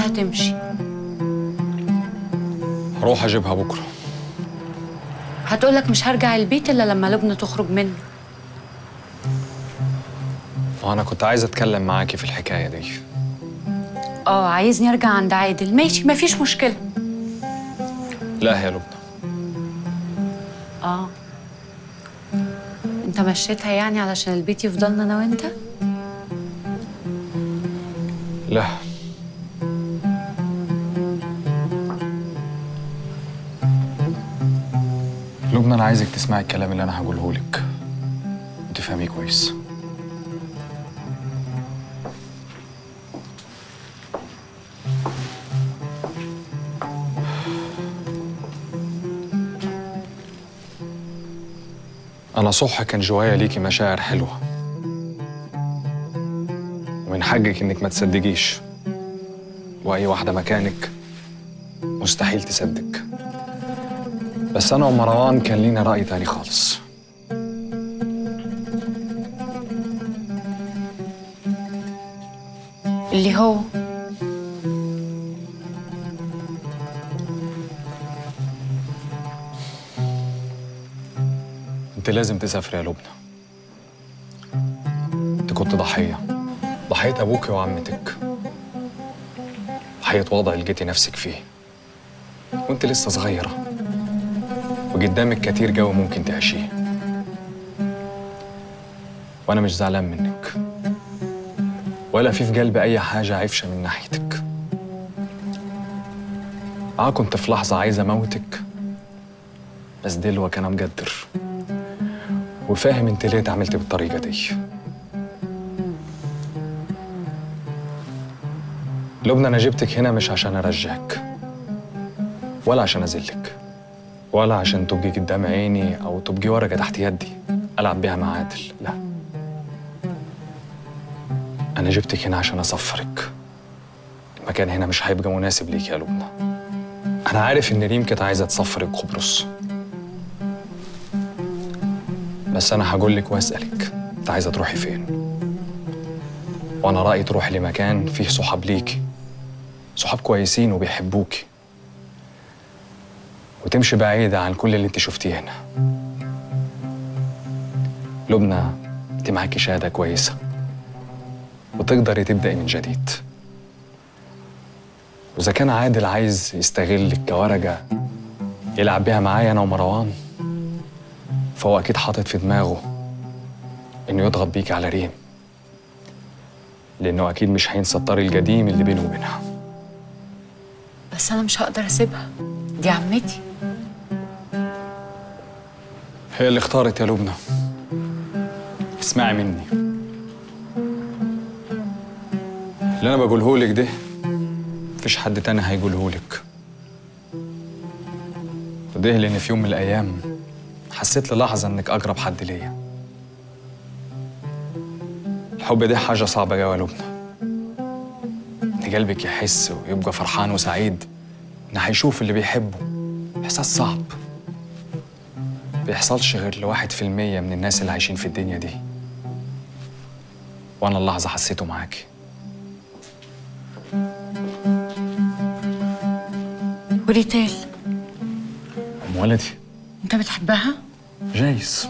هتمشي هروح اجيبها بكره هتقولك مش هرجع البيت الا لما لبنى تخرج منه وانا كنت عايز اتكلم معاكي في الحكايه دي اه عايزني ارجع عند عادل ماشي مفيش مشكله لا يا لبنى اه انت مشيتها يعني علشان البيت يفضلنا انا وانت لا لبنى انا عايزك تسمعي الكلام اللي انا هقوله لك وتفهميه كويس أنا صح كان جوايا ليكي مشاعر حلوة ومن حقك إنك ما تصدقيش وأي واحدة مكانك مستحيل تصدق بس أنا ومروان كان لينا رأي تاني خالص اللي هو أنت لازم تسافري يا لبنى أنت كنت ضحية ضحية أبوك وعمتك ضحية وضع لقيتي نفسك فيه وأنت لسه صغيرة وقدامك كتير جو ممكن تعيشيه وأنا مش زعلان منك ولا في في قلبي أي حاجة عفشة من ناحيتك آه كنت في لحظة عايز أموتك بس دلوقتي أنا مقدر وفاهم انت ليه اتعاملت بالطريقة دي لبنى انا جبتك هنا مش عشان ارجعك ولا عشان اذلك ولا عشان تبقي قدام عيني او تبقي ورقة تحت يدي العب بيها مع عادل لا انا جبتك هنا عشان اصفرك المكان هنا مش هيبقى مناسب ليك يا لبنى انا عارف ان ريم كانت عايزه تسفرك قبرص بس انا هقول لك واسالك انت عايزه تروحي فين وانا رايي تروحي لمكان فيه صحاب ليكي صحاب كويسين وبيحبوكي وتمشي بعيدة عن كل اللي انت شفتيه هنا لبنى انت معاكي شهادة كويسة وتقدري تبدأي من جديد وإذا كان عادل عايز يستغلك كورقة يلعب بيها معايا أنا ومروان فهو أكيد حاطط في دماغه إنه يضغط بيكي على ريم لأنه أكيد مش هينسى الطريق القديم اللي بينه وبينها بس انا مش هقدر اسيبها دي عمتي هي اللي اختارت يا لبنى اسمعي مني اللي أنا بقوله لك ده مفيش حد تاني هيقوله لك وده لأن في يوم من الأيام حسيت للحظة إنك أقرب حد ليا الحب ده حاجة صعبة جوا يا لبنى إن قلبك يحس ويبقى فرحان وسعيد إن هيشوف اللي بيحبه إحساس صعب بيحصلش غير لواحد في المية من الناس اللي عايشين في الدنيا دي وأنا اللحظة حسيته معاكي وريتال أم ولدي انت بتحبها جايز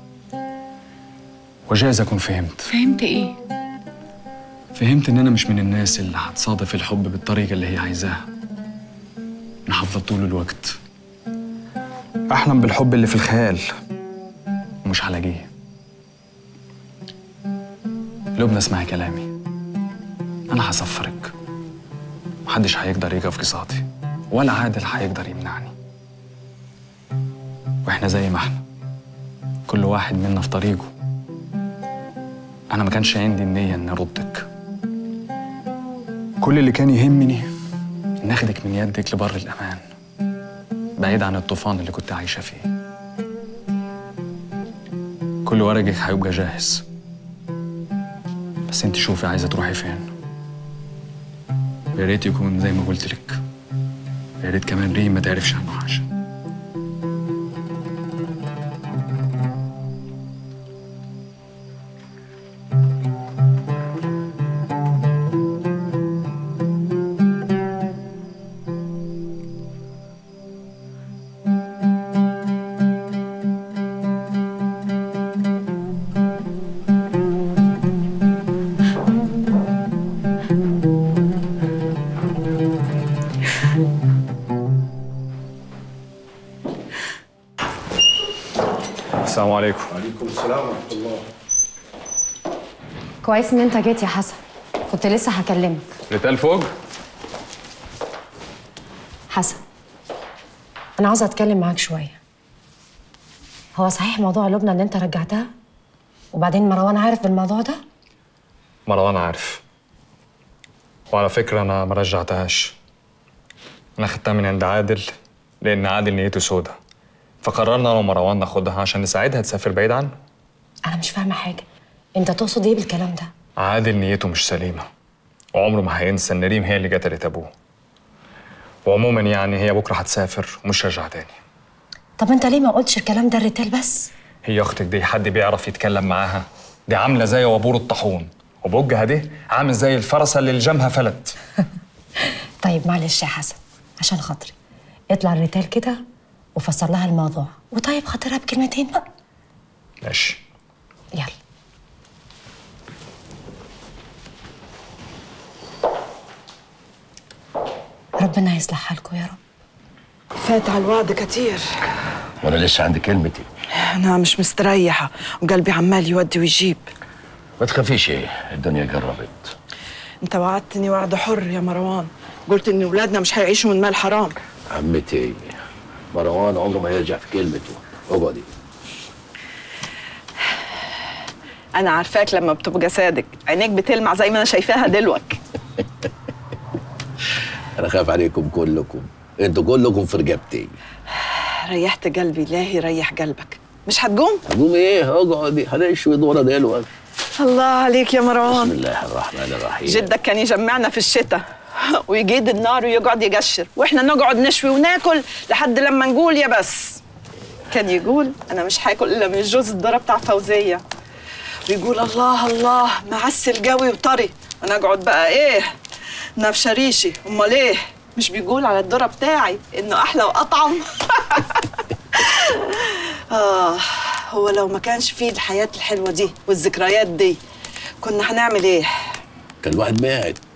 وجايز أكون فهمت فهمت ايه فهمت إن أنا مش من الناس اللي هتصادف الحب بالطريقة اللي هي عايزاها أنا هفضل طول الوقت أحلم بالحب اللي في الخيال ومش هلاقيه لبنى اسمعي كلامي أنا هسفرك محدش هيقدر يقف قصادي ولا عادل هيقدر يمنعني واحنا زي ما احنا كل واحد منا في طريقه انا ما كانش عندي النية اني اردك كل اللي كان يهمني ان اخدك من يدك لبر الامان بعيد عن الطوفان اللي كنت عايشة فيه كل ورقك هيبقى جاهز بس انت شوفي عايزة تروحي فين يا ريت يكون زي ما قلت لك يا ريت كمان ريم ما تعرفش عنه حاجه السلام عليكم وعليكم السلام ورحمة الله كويس ان انت جيت يا حسن كنت لسه هكلمك ريتال فوق حسن انا عاوزه اتكلم معاك شويه هو صحيح موضوع لبنى اللي انت رجعتها وبعدين مروان عارف بالموضوع ده مروان عارف وعلى فكرة أنا ما رجعتهاش أنا خدتها من عند عادل لأن عادل نيته سودا فقررنا أنا ومروان ناخدها عشان نساعدها تسافر بعيد عنه انا مش فاهمه حاجه انت تقصد ايه بالكلام ده عادل نيته مش سليمة وعمره ما هينسى إن ريم هي اللي قتلت أبوه وعموما يعني هي بكرة هتسافر ومش رجع تاني طب انت ليه ما قلتش الكلام ده الريتال بس هي أختك دي حد بيعرف يتكلم معاها دي عاملة زي وابور الطاحون وبوجها دي عامل زي الفرسة اللي الجمها فلت طيب معلش يا حسن عشان خاطري اطلع الريتال كده وفسر لها الموضوع وطيب خاطرها بكلمتين بقى ماشي يلا ربنا يصلح حالكم يا رب فات على الوعد كتير وأنا لسه عندي كلمتي أنا مش مستريحة وقلبي عمال يودي ويجيب ما تخافيش إيه الدنيا جربت أنت وعدتني وعد حر يا مروان قلت إن ولادنا مش هيعيشوا من مال حرام عمتي مروان عمره ما يرجع في كلمته اقعدي أنا عارفاك لما بتبقى صادق عينيك بتلمع زي ما أنا شايفاها دلوك أنا خايف عليكم كلكم أنتوا كلكم في رقبتي ريحت قلبي الله يريح قلبك مش هتقوم؟ هقوم إيه اقعدي هنشوي دورة دلوقتي الله عليك يا بسم مروان الله الرحمن الرحيم جدك كان يجمعنا في الشتاء ويجيد النار ويقعد يقشر واحنا نقعد نشوي وناكل لحد لما نقول يا بس كان يقول انا مش هاكل الا من الجوز الذره بتاع فوزيه ويقول الله الله معسل قوي وطري انا اقعد بقى ايه نفشه ريشي امال ايه مش بيقول على الذره بتاعي انه احلى واطعم اه هو لو ما كانش فيه الحياه الحلوه دي والذكريات دي كنا هنعمل ايه كان الواحد مات